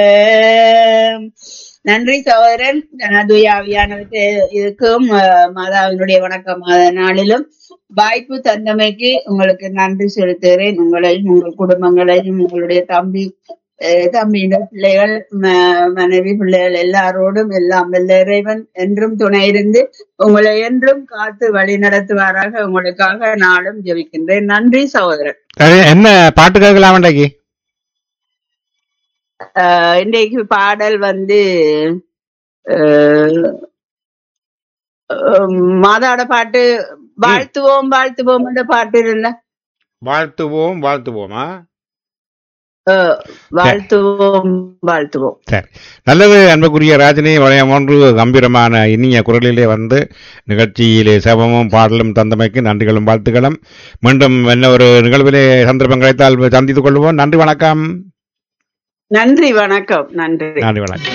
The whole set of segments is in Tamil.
நன்றி சகோதரன் தூயாவியானவற்றை இதுக்கும் அஹ், மாதாவினுடைய வணக்கம் மாத நாளிலும் வாய்ப்பு தந்தமைக்கு உங்களுக்கு நன்றி செலுத்துகிறேன் உங்களையும் உங்கள் குடும்பங்களையும் உங்களுடைய தம்பி அஹ், தம்பியின் பிள்ளைகள் ம- மனைவி பிள்ளைகள் எல்லாரோடும் எல்லாம் வல்ல இறைவன் என்றும் துணை இருந்து உங்களை என்றும் காத்து வழி நடத்துவாராக உங்களுக்காக நாளும் ஜெபிக்கின்றேன் நன்றி சகோதரன் சரி, என்ன பாட்டு கேட்கலாம் இன்றைக்கு ஆஹ் இன்றைக்கு பாடல் வந்து ஆஹ் உம் மாதாவோட பாட்டு வாழ்த்துவோம் வாழ்த்துவோம் என்ற பாட்டு இல்ல வாழ்த்துவோம் வாழ்த்துவோமா ஆஹ் வாழ்த்துவோம் வாழ்த்துவோம் சரி நல்லது அன்புக்குரிய ராஜினி வளையம் ஒன்று கம்பீரமான இனிய குரலிலே வந்து நிகழ்ச்சியிலே செவமும் பாடலும் தந்தமைக்கு நன்றிகளும் வாழ்த்துக்களும் மீண்டும் என்ன ஒரு நிகழ்விலே சந்தர்ப்பம் கிடைத்தால் சந்தித்துக் கொள்வோம் நன்றி வணக்கம் நன்றி வணக்கம் நன்றி நன்றி வணக்கம்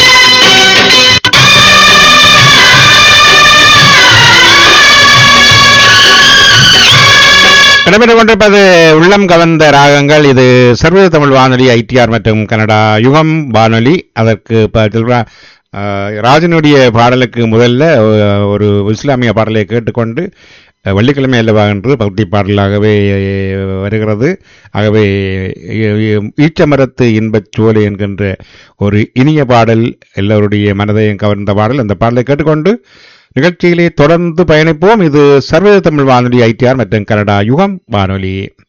இடம்பெற்றுக் கொண்டிருப்பது உள்ளம் கவர்ந்த ராகங்கள் இது சர்வதேச தமிழ் வானொலி ஐடிஆர் மற்றும் கனடா யுகம் வானொலி அதற்கு இப்ப செல்வா அஹ், ராஜனுடைய பாடலுக்கு முதல்ல அஹ், ஒரு இஸ்லாமிய பாடலை கேட்டுக்கொண்டு அஹ், வெள்ளிக்கிழமை அல்லவா என்று பக்தி பாடலாகவே அஹ், வருகிறது ஆகவே அஹ், ஈச்சமரத்து இன்பச் சோலை என்கின்ற ஒரு இனிய பாடல் எல்லோருடைய மனதையும் கவர்ந்த பாடல் அந்த பாடலை கேட்டுக்கொண்டு நிகழ்ச்சியிலே தொடர்ந்து பயணிப்போம் இது சர்வதேச தமிழ் வானொலி ஐடிஆர் மற்றும் கனடா யுகம் வானொலி